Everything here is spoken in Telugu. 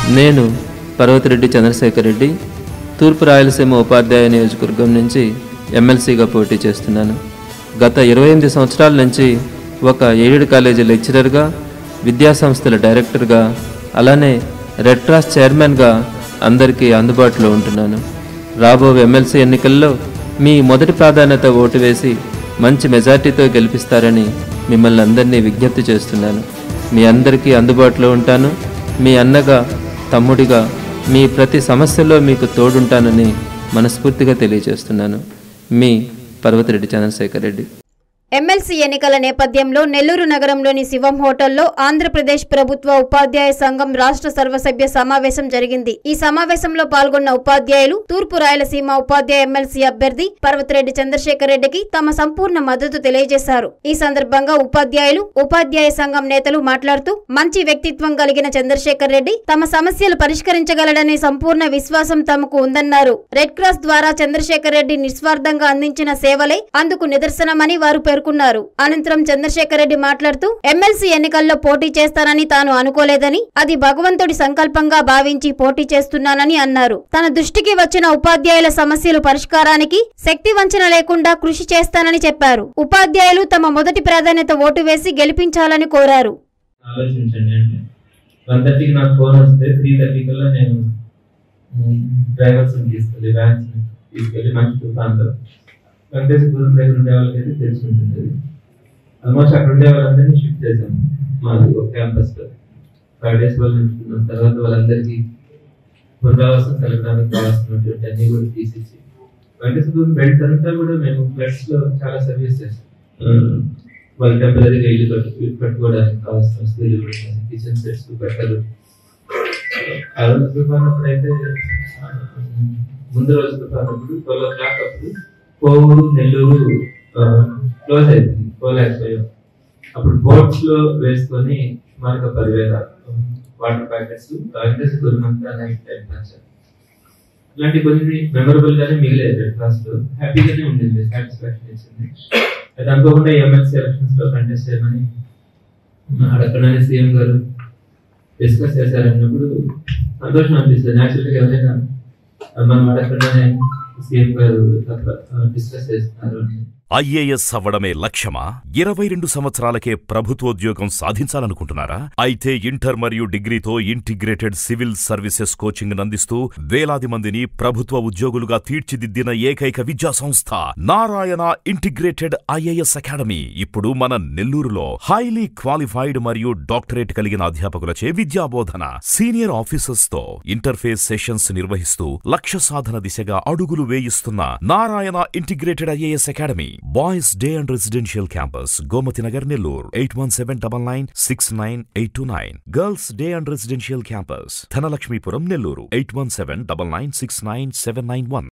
నేను పర్వతిరెడ్డి చంద్రశేఖర్ రెడ్డి తూర్పు రాయలసీమ ఉపాధ్యాయ నియోజకవర్గం నుంచి ఎమ్మెల్సీగా పోటీ చేస్తున్నాను గత ఇరవై ఎనిమిది సంవత్సరాల నుంచి ఒక ఎయిడెడ్ కాలేజీ లెక్చరర్గా విద్యాసంస్థల డైరెక్టర్గా అలానే రెడ్ క్రాస్ చైర్మన్గా అందరికీ అందుబాటులో ఉంటున్నాను రాబో ఎమ్మెల్సీ ఎన్నికల్లో మీ మొదటి ప్రాధాన్యత ఓటు వేసి మంచి మెజార్టీతో గెలిపిస్తారని మిమ్మల్ని అందరినీ విజ్ఞప్తి చేస్తున్నాను మీ అందరికీ అందుబాటులో ఉంటాను మీ అన్నగా తమ్ముడిగా మీ ప్రతి సమస్యలో మీకు తోడుంటానని మనస్ఫూర్తిగా తెలియజేస్తున్నాను మీ పర్వతిరెడ్డి చంద్రశేఖర్ రెడ్డి ఎమ్మెల్సీ ఎన్నికల నేపథ్యంలో నెల్లూరు నగరంలోని శివం హోటల్లో ఆంధ్రప్రదేశ్ ప్రభుత్వ ఉపాధ్యాయ సంఘం రాష్ట్ర సర్వసభ్య సమావేశం జరిగింది ఈ సమావేశంలో పాల్గొన్న ఉపాధ్యాయులు తూర్పు రాయలసీమ ఉపాధ్యాయ ఎమ్మెల్సీ అభ్యర్థి పర్వతిరెడ్డి చంద్రశేఖర్ రెడ్డికి తమ సంపూర్ణ మద్దతు తెలియజేశారు ఈ సందర్భంగా ఉపాధ్యాయులు ఉపాధ్యాయ సంఘం నేతలు మాట్లాడుతూ మంచి వ్యక్తిత్వం కలిగిన చంద్రశేఖర్ రెడ్డి తమ సమస్యలు పరిష్కరించగలడనే సంపూర్ణ విశ్వాసం తమకు ఉందన్నారు రెడ్ క్రాస్ ద్వారా చంద్రశేఖర్ రెడ్డి నిస్వార్థంగా అందించిన సేవలే అందుకు నిదర్శనమని వారు పేర్కొన్నారు అనంతరం చంద్రశేఖర్ రెడ్డి మాట్లాడుతూ ఎమ్మెల్సీ ఎన్నికల్లో పోటీ చేస్తానని తాను అనుకోలేదని అది భగవంతుడి సంకల్పంగా భావించి పోటీ చేస్తున్నానని అన్నారు తన దృష్టికి వచ్చిన ఉపాధ్యాయుల సమస్యలు పరిష్కారానికి శక్తి వంచన లేకుండా కృషి చేస్తానని చెప్పారు ఉపాధ్యాయులు తమ మొదటి ప్రాధాన్యత ఓటు వేసి గెలిపించాలని కోరారు ఆలోచించండి అంటే వన్ థర్టీకి నాకు ఫోన్ వస్తే త్రీ థర్టీ కల్లా నేను డ్రైవర్స్ తీసుకెళ్ళి వ్యాన్స్ తీసుకెళ్ళి మంచి తుఫాన్లో వెంకటేశ్వరం దగ్గర ఉండే వాళ్ళకైతే తెలిసి ఉంటుంది అది ఆల్మోస్ట్ అక్కడ ఉండే వాళ్ళందరినీ షిఫ్ట్ చేశాము మాది ఒక క్యాంపస్ లో ఫైవ్ డేస్ వాళ్ళు ఉంచుకున్నాం తర్వాత వాళ్ళందరికీ పునరావాసం కలగడానికి కావాల్సినటువంటి అన్ని కూడా తీసేసి వెంకటేశ్వరం బెల్ట్ అంతా కూడా మేము ఫ్లడ్స్ లో చాలా సర్వీస్ చేస్తాం ఆ, వాళ్ళు టెంపరీగా ఇల్లు కట్టు ఇల్లు కట్టుకోవడానికి కావాల్సిన వస్తువులు కూడా కిచెన్ సెట్స్ బట్టలు ఆ రోజు తుఫాన్ అప్పుడైతే ఆ, ముందు రోజు తుఫాన్ అప్పుడు ట్వెల్వ్ ఓ క్లాక్ అప్పుడు కోవూరు నెల్లూరు క్లోజ్ అయింది పోలేకపోయాం అప్పుడు బోట్స్ లో వేసుకొని సుమారుగా పదివేల వాటర్ ప్యాకెట్స్ వెంకటేశ్వరం అంతా నైట్ టైం నచ్చారు ఇలాంటి కొన్ని మెమరబుల్ గానే మిగిలేదు రెడ్ క్లాస్ లో హ్యాపీగానే ఉండింది సాటిస్ఫాక్షన్ ఇచ్చింది అది అనుకోకుండా ఎమ్మెల్సీ ఎలక్షన్స్ లో కంటెస్ట్ చేయమని అడగగానే సీఎం గారు డిస్కస్ చేశారన్నప్పుడు సంతోషం అనిపిస్తుంది యాక్చువల్గా ఎవరైనా మనం అడగకుండానే సీఎం గారు డిస్కస్ చేస్తున్నారు అని ఐఏఎస్ అవ్వడమే లక్ష్యమా ఇరవై రెండు సంవత్సరాలకే ప్రభుత్వోద్యోగం సాధించాలనుకుంటున్నారా అయితే ఇంటర్ మరియు డిగ్రీతో ఇంటిగ్రేటెడ్ సివిల్ సర్వీసెస్ కోచింగ్ అందిస్తూ వేలాది మందిని ప్రభుత్వ ఉద్యోగులుగా తీర్చిదిద్దిన ఏకైక విద్యా సంస్థ నారాయణ ఇంటిగ్రేటెడ్ ఐఏఎస్ అకాడమీ ఇప్పుడు మన నెల్లూరులో హైలీ క్వాలిఫైడ్ మరియు డాక్టరేట్ కలిగిన అధ్యాపకులచే విద్యాబోధన సీనియర్ ఆఫీసర్స్ తో ఇంటర్ఫేస్ సెషన్స్ నిర్వహిస్తూ లక్ష్య సాధన దిశగా అడుగులు వేయిస్తున్న Narayana integrated IAS academy boys day and residential campus Gomathi Nagar Nellore eight one seven double nine six nine eight two nine girls day and residential campus Dhanalakshmipuram Nellore eight one seven double nine six nine seven nine one